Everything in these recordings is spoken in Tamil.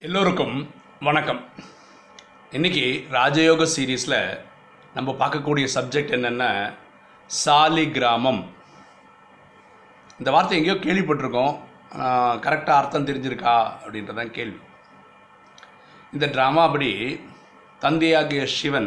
எல்லோருக்கும் வணக்கம் இன்னைக்கு ராஜயோக சீரீஸில் நம்ம பார்க்கக்கூடிய சப்ஜெக்ட் என்னென்னா சாலிகிராமம் இந்த வார்த்தை எங்கேயோ கேள்விப்பட்டிருக்கோம் ஆனால் கரெக்டாக அர்த்தம் தெரிஞ்சிருக்கா அப்படின்றதான் கேள்வி இந்த ட்ராமா படி தந்தையாகிய சிவன்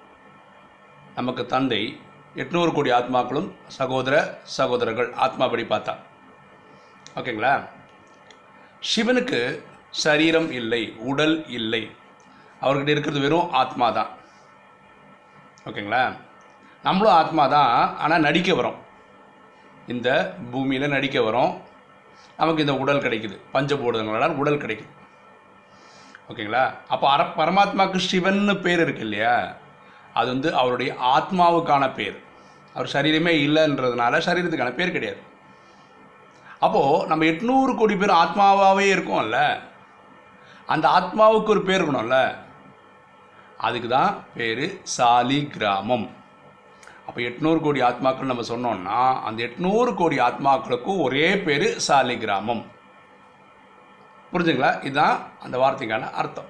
நமக்கு தந்தை எட்நூறு கோடி ஆத்மாக்களும் சகோதர சகோதரர்கள் ஆத்மாபடி பார்த்தா ஓகேங்களா சிவனுக்கு சரீரம் இல்லை உடல் இல்லை அவர்கிட்ட இருக்கிறது வெறும் ஆத்மா தான் ஓகேங்களா நம்மளும் ஆத்மா தான் ஆனால் நடிக்க வரோம் இந்த பூமியில் நடிக்க வரோம் நமக்கு இந்த உடல் கிடைக்குது பஞ்சபூதங்களால் உடல் கிடைக்குது ஓகேங்களா அப்போ அர பரமாத்மாவுக்கு சிவன்னு பேர் இருக்கு இல்லையா அது வந்து அவருடைய ஆத்மாவுக்கான பேர் அவர் சரீரமே இல்லைன்றதுனால சரீரத்துக்கான பேர் கிடையாது அப்போது நம்ம எட்நூறு கோடி பேர் ஆத்மாவாகவே இருக்கோம்ல அந்த ஆத்மாவுக்கு ஒரு பேர் இருக்கணும்ல அதுக்கு தான் பேர் சாலி கிராமம் அப்போ எட்நூறு கோடி ஆத்மாக்கள் நம்ம சொன்னோம்னா அந்த எட்நூறு கோடி ஆத்மாக்களுக்கும் ஒரே பேர் சாலி கிராமம் புரிஞ்சுங்களா இதுதான் அந்த வார்த்தைக்கான அர்த்தம்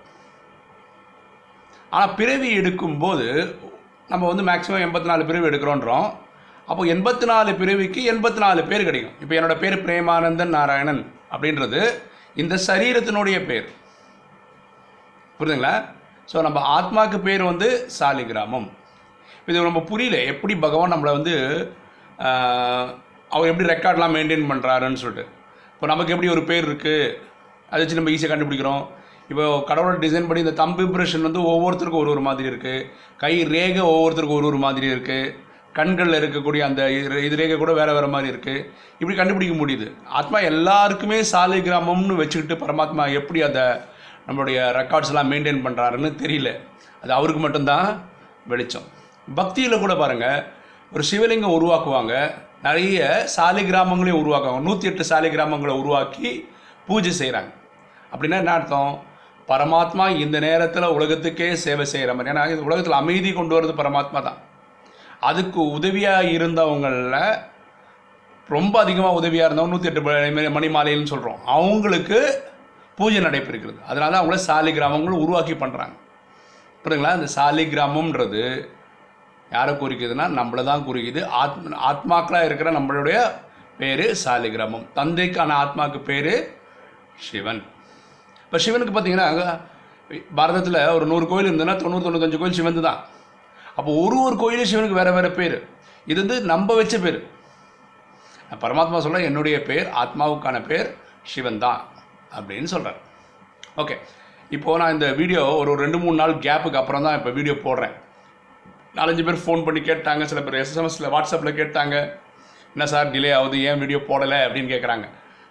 ஆனால் பிறவி எடுக்கும்போது நம்ம வந்து மேக்ஸிமம் எண்பத்தி நாலு பிறவி எடுக்கிறோன்றோம் அப்போ எண்பத்தி நாலு பிறவிக்கு எண்பத்தி நாலு பேர் கிடைக்கும் இப்போ என்னோட பேர் பிரேமானந்தன் நாராயணன் அப்படின்றது இந்த சரீரத்தினுடைய பேர் புரியுதுங்களா ஸோ நம்ம ஆத்மாவுக்கு பேர் வந்து சாலிகிராமம் இது நம்ம புரியல எப்படி பகவான் நம்மளை வந்து ஆஹ், அவர் எப்படி ரெக்கார்ட்லாம் மெயின்டைன் பண்ணுறாருன்னு சொல்லிட்டு இப்போ நமக்கு எப்படி ஒரு பேர் இருக்குது அதை வச்சு நம்ம ஈஸியாக கண்டுபிடிக்கிறோம் இப்போ கடவுளோட டிசைன் பண்ணி இந்த தம்பு இம்ப்ரெஷன் வந்து ஒவ்வொருத்தருக்கும் ஒரு ஒரு மாதிரி இருக்குது கை ரேகை ஒவ்வொருத்தருக்கும் ஒரு ஒரு மாதிரி இருக்குது கண்களில் இருக்கக்கூடிய அந்த இது இது ரேகை கூட வேறு வேறு மாதிரி இருக்குது இப்படி கண்டுபிடிக்க முடியுது ஆத்மா எல்லாருக்குமே சாலை கிராமம்னு வச்சுக்கிட்டு பரமாத்மா எப்படி அதை நம்மளுடைய ரெக்கார்ட்ஸ் எல்லாம் மெயின்டைன் பண்ணுறாருன்னு தெரியல அது அவருக்கு மட்டும்தான் வெளிச்சம் பக்தியில் கூட பாருங்கள் ஒரு சிவலிங்கம் உருவாக்குவாங்க நிறைய சாலை கிராமங்களையும் உருவாக்குவாங்க நூற்றி எட்டு சாலை கிராமங்களை உருவாக்கி பூஜை செய்கிறாங்க அப்படின்னா என்ன அர்த்தம் பரமாத்மா இந்த நேரத்தில் உலகத்துக்கே சேவை செய்கிற மாதிரி ஏன்னா இந்த உலகத்தில் அமைதி கொண்டு வர்றது பரமாத்மா தான் அதுக்கு உதவியாக இருந்தவங்களில் ரொம்ப அதிகமாக உதவியாக இருந்தவங்க நூற்றி எட்டு மணி- மணி மாலைன்னு சொல்கிறோம் அவங்களுக்கு பூஜை நடைபெறுகிறது அதனால தான் அவங்கள சாலி கிராமங்களும் உருவாக்கி பண்ணுறாங்க புரியுதுங்களா இந்த சாலி கிராமம்ன்றது யாரை குறிக்குதுன்னா நம்மளை தான் குறிக்குது ஆத்ம ஆத்மாக்களாக இருக்கிற நம்மளுடைய பேர் சாலி கிராமம் தந்தைக்கான ஆத்மாவுக்கு பேர் சிவன் இப்போ சிவனுக்கு பார்த்தீங்கன்னா பாரதத்தில் ஒரு நூறு கோயில் இருந்ததுன்னா தொண்ணூறு தொண்ணூத்தஞ்சு கோயில் சிவந்து தான் அப்போ ஒரு ஒரு கோயிலும் சிவனுக்கு வேறு வேறு பேர் இது வந்து நம்ம வச்ச பேர் நான் பரமாத்மா சொல்ல என்னுடைய பேர் ஆத்மாவுக்கான பேர் சிவன் தான் அப்படின்னு சொல்கிறார் ஓகே இப்போது நான் இந்த வீடியோ ஒரு ரெண்டு மூணு நாள் கேப்புக்கு அப்புறம் தான் இப்போ வீடியோ போடுறேன் நாலஞ்சு பேர் ஃபோன் பண்ணி கேட்டாங்க சில பேர் எஸ்எம்எஸில் வாட்ஸ்அப்பில் கேட்டாங்க என்ன சார் டிலே ஆகுது ஏன் வீடியோ போடலை அப்படின்னு கேட்குறாங்க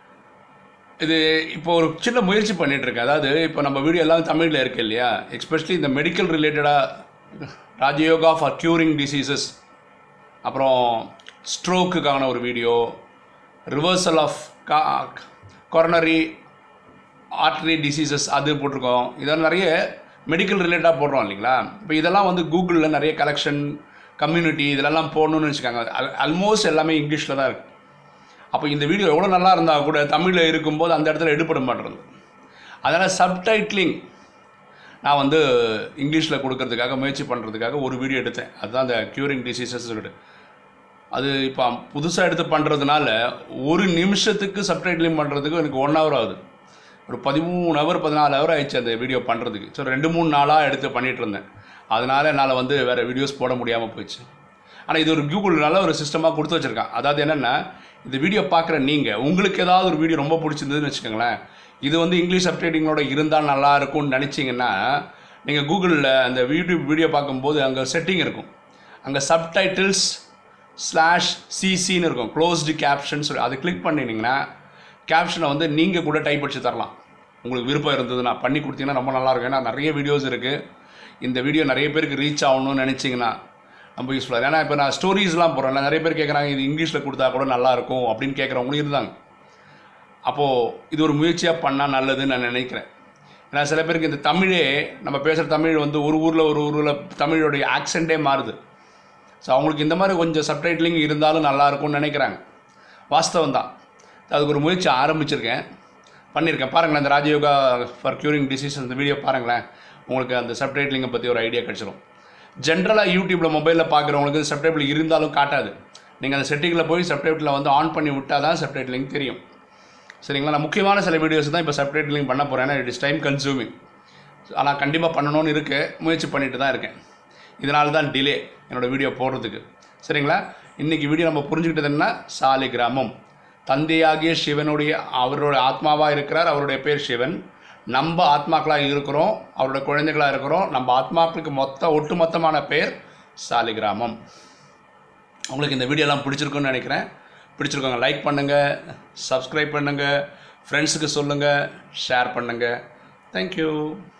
இது இப்போ ஒரு சின்ன முயற்சி பண்ணிட்டு இருக்கேன் அதாவது இப்போ நம்ம வீடியோ எல்லாம் தமிழில் இருக்கு இல்லையா எஸ்பெஷலி இந்த மெடிக்கல் ரிலேட்டடாக ராஜயோகா ஃபார் க்யூரிங் டிசீசஸ் அப்புறம் ஸ்ட்ரோக்குக்கான ஒரு வீடியோ ரிவர்சல் ஆஃப் கா கொரோனரி ஆர்டரி டிசீசஸ் அது போட்டிருக்கோம் இதெல்லாம் நிறைய மெடிக்கல் ரிலேட்டடாக போடுறோம் இல்லைங்களா இப்போ இதெல்லாம் வந்து கூகுளில் நிறைய கலெக்ஷன் கம்யூனிட்டி இதெல்லாம் போடணும்னு வச்சுக்காங்க ஆல்மோஸ்ட் எல்லாமே இங்கிலீஷில் தான் இருக்குது அப்போ இந்த வீடியோ எவ்வளோ நல்லா இருந்தால் கூட தமிழில் இருக்கும்போது அந்த இடத்துல எடுபட மாட்டேறது அதனால் சப்டைட்லிங் நான் வந்து இங்கிலீஷில் கொடுக்கறதுக்காக முயற்சி பண்ணுறதுக்காக ஒரு வீடியோ எடுத்தேன் அதுதான் அந்த க்யூரிங் டிசீசஸ் சொல்லிட்டு அது இப்போ புதுசாக எடுத்து பண்ணுறதுனால ஒரு நிமிஷத்துக்கு சப்டைட்லிங் பண்ணுறதுக்கு எனக்கு ஒன் ஹவர் ஆகுது ஒரு பதிமூணு ஹவர் பதினாலு ஹவர் ஆயிடுச்சு அந்த வீடியோ பண்ணுறதுக்கு ஸோ ரெண்டு மூணு நாளாக எடுத்து பண்ணிகிட்டு இருந்தேன் அதனால் என்னால் வந்து வேறு வீடியோஸ் போட முடியாமல் போயிடுச்சு ஆனால் இது ஒரு கூகுள்னால ஒரு சிஸ்டமாக கொடுத்து வச்சுருக்கான் அதாவது என்னென்னா இந்த வீடியோ பார்க்குற நீங்கள் உங்களுக்கு ஏதாவது ஒரு வீடியோ ரொம்ப பிடிச்சிருந்ததுன்னு வச்சுக்கோங்களேன் இது வந்து இங்கிலீஷ் சப்டைட்டிங்களோட இருந்தால் நல்லா இருக்கும்னு நினச்சிங்கன்னா நீங்கள் கூகுளில் அந்த வீடியோ வீடியோ பார்க்கும்போது அங்கே செட்டிங் இருக்கும் அங்கே சப்டைட்டில்ஸ் ஸ்லாஷ் சிசின்னு இருக்கும் க்ளோஸ்டு கேப்ஷன் சொல்லி அதை கிளிக் பண்ணினீங்கன்னா கேப்ஷனை வந்து நீங்கள் கூட டைப் அடிச்சு தரலாம் உங்களுக்கு விருப்பம் இருந்ததுன்னா பண்ணி கொடுத்தீங்கன்னா ரொம்ப நல்லா இருக்கும் ஏன்னா நிறைய வீடியோஸ் இருக்குது இந்த வீடியோ நிறைய பேருக்கு ரீச் ஆகணும்னு நினச்சிங்கன்னா ரொம்ப யூஸ்ஃபுல்லாக ஏன்னா இப்போ நான் ஸ்டோரிஸ்லாம் போடுறேன் நிறைய பேர் கேட்குறாங்க இது இங்கிலீஷில் கொடுத்தா கூட நல்லா இருக்கும் அப்படின்னு கேட்குறவங்களும் இருந்தாங்க அப்போது இது ஒரு முயற்சியாக பண்ணால் நல்லதுன்னு நான் நினைக்கிறேன் ஏன்னா சில பேருக்கு இந்த தமிழே நம்ம பேசுகிற தமிழ் வந்து ஒரு ஊரில் ஒரு ஊரில் தமிழோடைய ஆக்சென்ட்டே மாறுது ஸோ அவங்களுக்கு இந்த மாதிரி கொஞ்சம் சப்டைட்லிங் இருந்தாலும் நல்லா இருக்கும்னு நினைக்கிறாங்க வாஸ்தவம் தான் அதுக்கு ஒரு முயற்சி ஆரம்பிச்சிருக்கேன் பண்ணியிருக்கேன் பாருங்களேன் இந்த ராஜயோகா ஃபார் க்யூரிங் டிசீஸ் அந்த வீடியோ பாருங்களேன் உங்களுக்கு அந்த சப்டைட்டிலிங்கை பற்றி ஒரு ஐடியா கிடச்சிரும் ஜென்ரலாக யூடியூப்பில் மொபைலில் பார்க்குறவங்களுக்கு சப்டைட்டில் இருந்தாலும் காட்டாது நீங்கள் அந்த செட்டிங்கில் போய் சப்டைட்டில் வந்து ஆன் பண்ணி விட்டால் தான் சப்டைட்டிலிங் தெரியும் சரிங்களா நான் முக்கியமான சில வீடியோஸ் தான் இப்போ சப்டைட்டிலிங் பண்ண போகிறேன் ஏன்னா இட் இஸ் டைம் கன்சூமிங் ஆனால் கண்டிப்பாக பண்ணணும்னு இருக்கு முயற்சி பண்ணிட்டு தான் இருக்கேன் இதனால தான் டிலே என்னோடய வீடியோ போடுறதுக்கு சரிங்களா இன்றைக்கி வீடியோ நம்ம புரிஞ்சுக்கிட்டது என்ன சாலி கிராமம் தந்தையாகிய சிவனுடைய அவருடைய ஆத்மாவாக இருக்கிறார் அவருடைய பேர் சிவன் நம்ம ஆத்மாக்களாக இருக்கிறோம் அவருடைய குழந்தைகளாக இருக்கிறோம் நம்ம ஆத்மாக்களுக்கு மொத்த ஒட்டுமொத்தமான பேர் சாலிகிராமம் உங்களுக்கு இந்த வீடியோலாம் பிடிச்சிருக்குன்னு நினைக்கிறேன் பிடிச்சிருக்கோங்க லைக் பண்ணுங்கள் சப்ஸ்கிரைப் பண்ணுங்கள் ஃப்ரெண்ட்ஸுக்கு சொல்லுங்கள் ஷேர் பண்ணுங்கள் தேங்க்யூ